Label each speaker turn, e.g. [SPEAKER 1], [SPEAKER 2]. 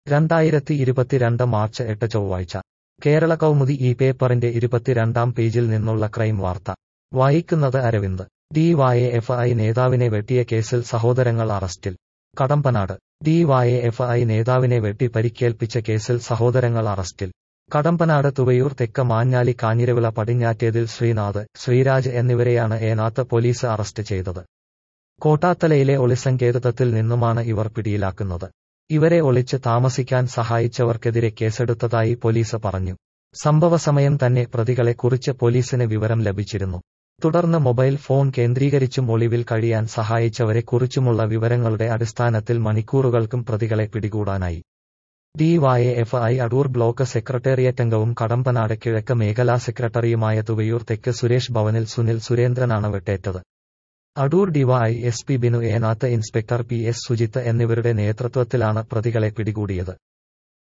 [SPEAKER 1] രണ്ടായിരത്തി ഇരുപത്തിരണ്ട് മാർച്ച് എട്ട് ചൊവ്വാഴ്ച കേരള കൗമുദി ഈ പേപ്പറിന്റെ ഇരുപത്തിരണ്ടാം പേജിൽ നിന്നുള്ള ക്രൈം വാർത്ത വായിക്കുന്നത് അരവിന്ദ് ഡിവൈഎഫ്ഐ നേതാവിനെ വെട്ടിയ കേസിൽ സഹോദരങ്ങൾ അറസ്റ്റിൽ കടമ്പനാട് ഡിവൈഎഫ്ഐ നേതാവിനെ വെട്ടി പരിക്കേൽപ്പിച്ച കേസിൽ സഹോദരങ്ങൾ അറസ്റ്റിൽ കടമ്പനാട് തുവയൂർ തെക്ക് മാഞ്ഞാലി കാഞ്ഞിരവിള പടിഞ്ഞാറ്റേതിൽ ശ്രീനാഥ് ശ്രീരാജ് എന്നിവരെയാണ് ഏനാത്ത് പോലീസ് അറസ്റ്റ് ചെയ്തത് കോട്ടാത്തലയിലെ ഒളിസങ്കേതത്തിൽ നിന്നുമാണ് ഇവർ പിടിയിലാക്കുന്നത് ഇവരെ ഒളിച്ച് താമസിക്കാൻ സഹായിച്ചവർക്കെതിരെ കേസെടുത്തതായി പോലീസ് പറഞ്ഞു സംഭവസമയം തന്നെ പ്രതികളെ കുറിച്ച് പോലീസിന് വിവരം ലഭിച്ചിരുന്നു തുടർന്ന് മൊബൈൽ ഫോൺ കേന്ദ്രീകരിച്ചും ഒളിവിൽ കഴിയാൻ സഹായിച്ചവരെ കുറിച്ചുമുള്ള വിവരങ്ങളുടെ അടിസ്ഥാനത്തിൽ മണിക്കൂറുകൾക്കും പ്രതികളെ പിടികൂടാനായി ഡിവൈഎഫ്ഐ അടൂർ ബ്ലോക്ക് സെക്രട്ടേറിയറ്റ് അംഗവും കടമ്പനാട് കിഴക്ക് മേഖലാ സെക്രട്ടറിയുമായ തുവയൂർ തെക്ക് സുരേഷ് ഭവനിൽ സുനിൽ സുരേന്ദ്രനാണ് വെട്ടേറ്റത് Adoor D Y S P Binu Enath inspector P S Sujith എന്നിവരുടെ നേതൃത്വത്തിലാണ് പ്രതികളെ പിടികൂടിയത്